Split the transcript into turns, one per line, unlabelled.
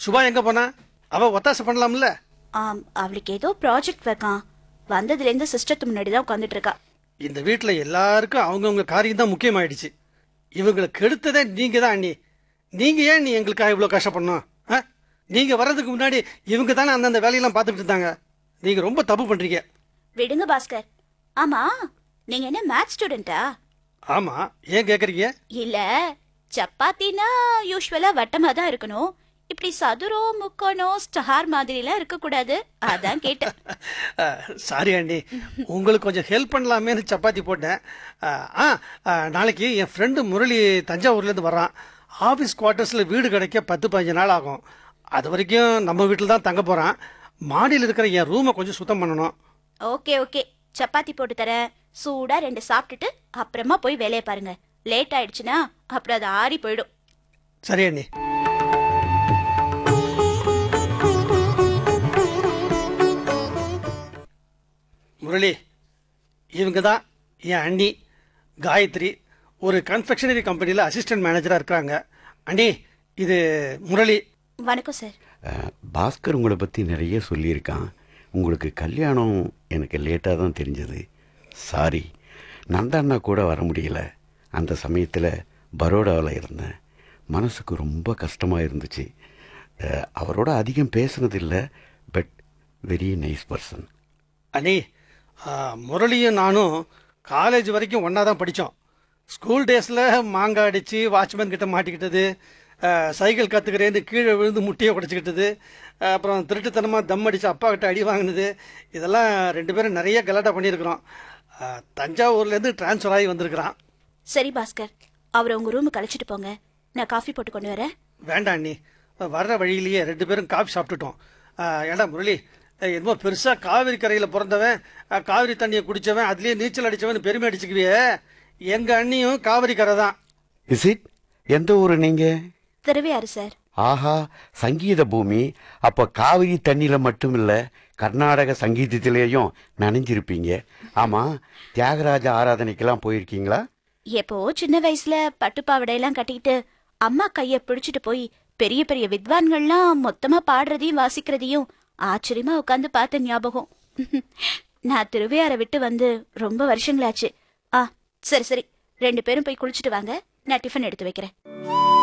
சுபா எங்க போனா அவ ஒத்தாசை பண்ணலாம்ல
ஆம் அவளுக்கு ஏதோ ப்ராஜெக்ட் ஒர்க்கான் வந்ததுல இருந்து சிஸ்டத்து முன்னாடி தான் உட்காந்துட்டு இருக்கா
இந்த வீட்ல எல்லாருக்கும் அவங்கவுங்க காரியம் தான் முக்கியமாயிடுச்சு இவங்களை கெடுத்ததே நீங்க தான் அண்ணி நீங்க ஏன் நீ எங்களுக்காக இவ்வளவு கஷ்டப்படணும் ஆ? நீங்க வர்றதுக்கு முன்னாடி இவங்க தானே அந்தந்த வேலையெல்லாம் பார்த்துக்கிட்டு இருந்தாங்க நீங்க ரொம்ப தப்பு பண்றீங்க
விடுங்க பாஸ்கர் ஆமா நீங்க என்ன மேத்ஸ் ஸ்டூடெண்டா
ஆமா ஏன் கேக்குறீங்க
இல்ல சப்பாத்தினா யூஸ்வலா வட்டமா தான் இருக்கணும் இப்படி சதுரம் முக்கோணம் ஸ்டார் மாதிரிலாம் இருக்க கூடாது அதான் கேட்டேன்
சாரி அண்ணி உங்களுக்கு கொஞ்சம் ஹெல்ப் பண்ணலாமேன்னு சப்பாத்தி போட்டேன் அஹ், ஆ அஹ், நாளைக்கு என் ஃப்ரெண்டு முரளி தஞ்சாவூர்லேருந்து வர்றான் ஆஃபீஸ் குவார்ட்டர்ஸில் வீடு கிடைக்க பத்து பதினஞ்சு நாள் ஆகும் அது வரைக்கும் நம்ம வீட்டில் தான் தங்க போகிறான் மாடியில் இருக்கிற என் ரூமை கொஞ்சம் சுத்தம் பண்ணணும்
ஓகே ஓகே சப்பாத்தி போட்டு தரேன் சூடா ரெண்டு சாப்பிட்டுட்டு அப்புறமா போய் வேலையை பாருங்க லேட் ஆயிடுச்சுன்னா அப்புறம் அது ஆறி போயிடும்
சரி அண்ணி முரளி இவங்க தான் என் அண்ணி காயத்ரி ஒரு கன்ஃபெக்ஷனரி கம்பெனியில் அசிஸ்டன்ட் மேனேஜராக இருக்கிறாங்க அண்ணி இது முரளி
வணக்கம் சார்
அஹ், பாஸ்கர் உங்களை பற்றி நிறைய சொல்லியிருக்கான் உங்களுக்கு கல்யாணம் எனக்கு லேட்டாக தான் தெரிஞ்சது சாரி நந்தாண்ணா கூட வர முடியல அந்த சமயத்தில் பரோடாவில் இருந்தேன் மனசுக்கு ரொம்ப கஷ்டமாக இருந்துச்சு அஹ், அவரோட அதிகம் பேசுனதில்லை பட் வெரி நைஸ் பர்சன்
அண்ணி ஆ, முரளியும் நானும் காலேஜ் வரைக்கும் ஒன்றா தான் படித்தோம் ஸ்கூல் டேஸில் மாங்காய் அடித்து வாட்ச்மேன் கிட்ட மாட்டிக்கிட்டது ஆ, சைக்கிள் கற்றுக்கிறேன்னு கீழே விழுந்து முட்டியை உடச்சிக்கிட்டது ஆ, அப்புறம் திருட்டுத்தனமாக தம் அடித்து அப்பா கிட்ட அடி வாங்கினது இதெல்லாம் ரெண்டு பேரும் நிறைய கலாட்டா பண்ணியிருக்கிறோம் ஆ, தஞ்சாவூர்லேருந்து ட்ரான்ஸ்ஃபர் ஆகி வந்திருக்கிறான்
சரி பாஸ்கர் அவரை உங்க ரூமுக்கு அழைச்சிட்டு போங்க நான் காஃபி போட்டு கொண்டு வரேன்
வேண்டாம் அண்ணி வர்ற வழியிலேயே ரெண்டு பேரும் காஃபி சாப்பிட்டுட்டோம் ஆ, ஏண்டா முரளி அஹ், என்னமோ பெருசாக காவிரி கரையில் பிறந்தவன் அஹ், காவிரி தண்ணியை குடித்தவன் அதுலேயே நீச்சல் அடித்தவன் பெருமை அடிச்சுக்குவியே எங்கள் அண்ணியும் காவிரி கரை தான்
இஸ் இட் எந்த ஊர் நீங்கள்
திருவையாறு சார்
ஆஹா சங்கீத பூமி அப்போ காவிரி தண்ணியில மட்டும் இல்ல கர்நாடக சங்கீதத்திலேயும் நனைஞ்சிருப்பீங்க ஆமா தியாகராஜ ஆராதனைக்கெல்லாம் போயிருக்கீங்களா
எப்போ சின்ன வயசுல பட்டுப்பாவடையெல்லாம் கட்டிக்கிட்டு அம்மா கைய பிடிச்சிட்டு போய் பெரிய பெரிய வித்வான்கள்லாம் மொத்தமா பாடுறதையும் வாசிக்கிறதையும் ஆச்சரியமா உட்காந்து பார்த்த ஞாபகம் நான் திருவையாரை விட்டு வந்து ரொம்ப வருஷங்களாச்சு ஆ சரி சரி ரெண்டு பேரும் போய் குளிச்சுட்டு வாங்க நான் டிஃபன் எடுத்து வைக்கிறேன்